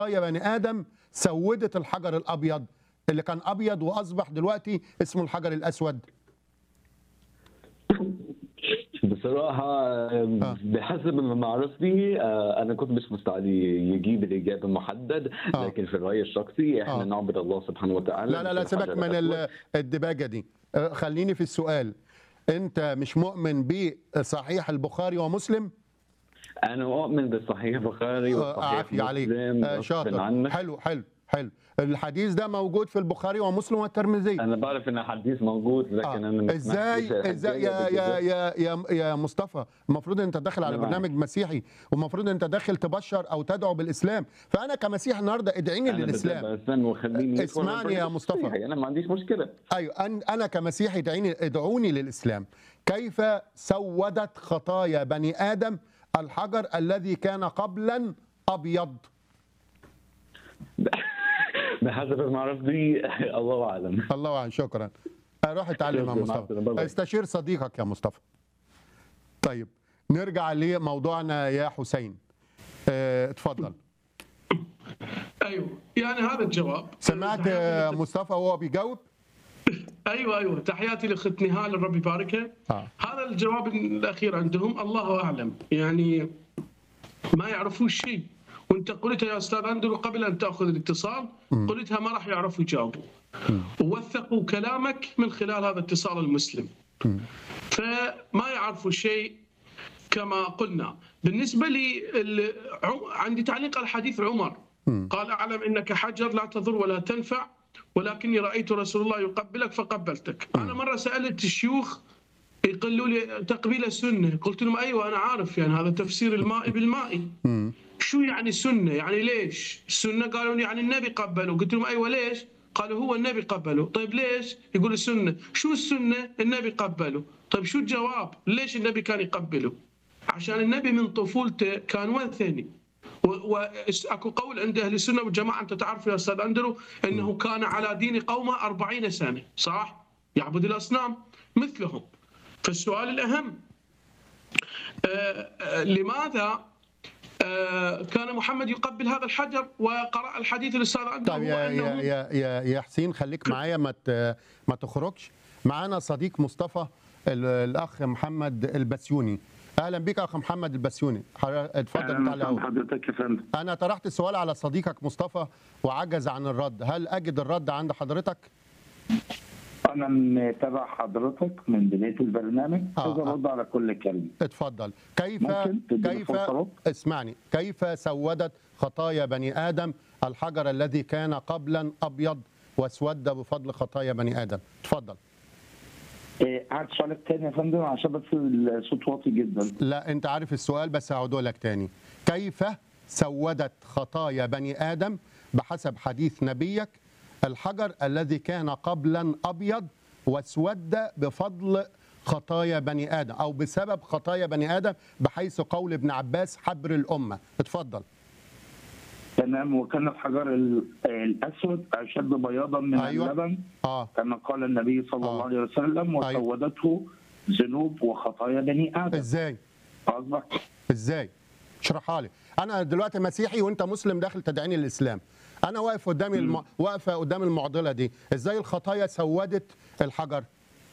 يا بني ادم سودت الحجر الابيض اللي كان ابيض واصبح دلوقتي اسمه الحجر الاسود بصراحة آه. بحسب معرفتي آه، أنا كنت مش مستعد يجيب الإجابة محدد آه. لكن في الرأي الشخصي إحنا آه. نعبد الله سبحانه وتعالى لا لا لا مثل سيبك الحجر من ال- الأسود. الدباجه دي آه، خليني في السؤال انت مش مؤمن بصحيح البخاري ومسلم أنا أؤمن بالصحيح البخاري آه، والصحيح عافية عليك مسلم آه، غصباً شاطر عنك حلو حلو حلو الحديث ده موجود في البخاري ومسلم والترمذي أنا بعرف إن الحديث موجود لكن آه. أنا ما سمعتش ازاي ازاي يا حكاية يا بكده. يا يا يا مصطفى المفروض انت داخل على أنا معاك. برنامج مسيحي والمفروض انت داخل تبشر او تدعو بالاسلام فانا كمسيح النهارده ادعيني أنا للاسلام بتابع الإسلام وخليني أدخل اسمعني البرنامج يا مصطفى. الصحيح. أنا ما عنديش مشكلة ايوه أن- انا كمسيحي ادعيني ادعوني للاسلام كيف سودت خطايا بني ادم الحجر الذي كان قبلا ابيض بحسب معرفتي الله أعلم الله اعلم شكرا روح اتعلم يا شكراً، مع مصطفى السلامة. باي. استشير صديقك يا مصطفى طيب نرجع لموضوعنا يا حسين اه، اتفضل ايوه يعني هذا الجواب سمعت تحياتي اه، لأخت- مصطفى وهو بيجاوب ايوه ايوه تحياتي لاخت نهال الرب يباركها اه هذا الجواب الاخير عندهم الله اعلم يعني ما يعرفون شيء وانت قلتها يا استاذ اندرو قبل ان تاخذ الاتصال قلتها ما راح يعرفوا يجاوبوا ووثقوا كلامك من خلال هذا الاتصال المسلم فما يعرفوا شيء كما قلنا بالنسبه لي ال- عم- عندي تعليق على حديث عمر قال اعلم انك حجر لا تضر ولا تنفع ولكني رايت رسول الله يقبلك فقبلتك انا مره سالت الشيوخ يقولوا لي تقبيله سنه قلت لهم ايوه انا عارف يعني هذا تفسير الماء بالماء شو يعني سنه يعني ليش السنه قالوا لي يعني النبي قبله قلت لهم ايوه ليش قالوا هو النبي قبله طيب ليش يقول السنه شو السنه النبي قبله طيب شو الجواب ليش النبي كان يقبله عشان النبي من طفولته كان وثني واكو قول عند اهل السنه والجماعه انت تعرف يا استاذ اندرو انه كان على دين قومه أربعين سنه صح؟ يعبد الاصنام مثلهم فالسؤال الاهم آه، آه، لماذا آه، كان محمد يقبل هذا الحجر وقرأ الحديث الاستاذ اندرو طيب يا يا أنه- يا يا, يا حسين خليك معايا ما ت- ما تخرجش معانا صديق مصطفى ال- الاخ محمد البسيوني اهلا بك اخ محمد البسيوني حضر- اتفضل انت على اهلا الأول. حضرتك يا فندم انا طرحت السؤال على صديقك مصطفى وعجز عن الرد هل اجد الرد عند حضرتك انا متابع حضرتك من بدايه البرنامج آه، عايز آه. ارد على كل كلمه اتفضل كيف ممكن تديني كيف فرصة رد؟ اسمعني كيف سودت خطايا بني ادم الحجر الذي كان قبلا ابيض واسود بفضل خطايا بني ادم اتفضل إيه، هات سؤالك تاني يا فندم عشان بس الصوت واطي جدا لا انت عارف السؤال بس هعوده لك تاني كيف سودت خطايا بني ادم بحسب حديث نبيك الحجر الذي كان قبلا ابيض واسود بفضل خطايا بني ادم او بسبب خطايا بني ادم بحيث قول ابن عباس حبر الامه اتفضل تمام وكان الحجر ال- الاسود اشد بياضا من أيوة. اللبن اه كما قال النبي صلى آه. الله عليه وسلم أيوة. وسودته ذنوب وخطايا بني ادم ازاي اصبح ازاي اشرحها لي انا دلوقتي مسيحي وانت مسلم داخل تدعيني الاسلام انا واقف قدامي الم... واقفه قدام المعضله دي ازاي الخطايا سودت الحجر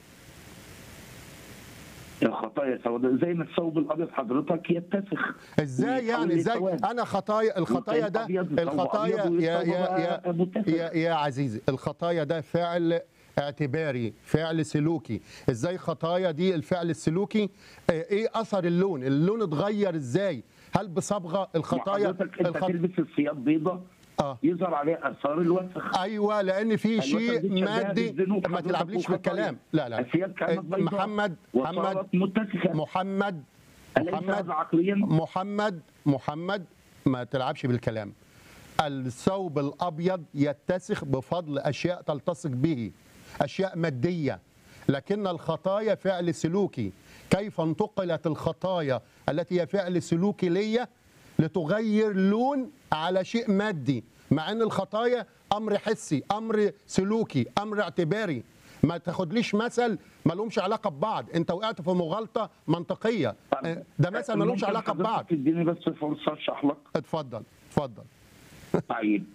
الخطايا سوداء زي ما الثوب الابيض حضرتك يتسخ ازاي يعني ويتحول ازاي لسواد. انا خطايا الخطايا وكان ده أبيض يصبغ الخطايا أبيض يا ويصبغ يا يا بقى متسخ. يا, يا عزيزي الخطايا ده فعل اعتباري فعل سلوكي ازاي خطايا دي الفعل السلوكي آه، ايه اثر اللون اللون اتغير ازاي هل بصبغه الخطايا وحضرتك انت الخط... تلبس الثياب بيضة اه يظهر عليها اثار الوسخ ايوه لان في الوسخ شيء دي شبيهة مادي بالذنوب ما حضرتك تلعبليش وخطايا. بالكلام لا لا الثياب كانت بيضاء محمد محمد وصارت متسخة محمد أليس محمد هذا عقليا؟ محمد محمد ما تلعبش بالكلام الثوب الابيض يتسخ بفضل اشياء تلتصق به اشياء ماديه لكن الخطايا فعل سلوكي كيف انتقلت الخطايا التي هي فعل سلوكي ليا لتغير لون على شيء مادي مع ان الخطايا امر حسي امر سلوكي امر اعتباري ما تاخدليش مثل ما لهمش علاقه ببعض انت وقعت في مغالطه منطقيه ده مثل ما لهمش ممكن علاقه حضرتك ببعض تديني بس فرصة اشرح لك اتفضل اتفضل طيب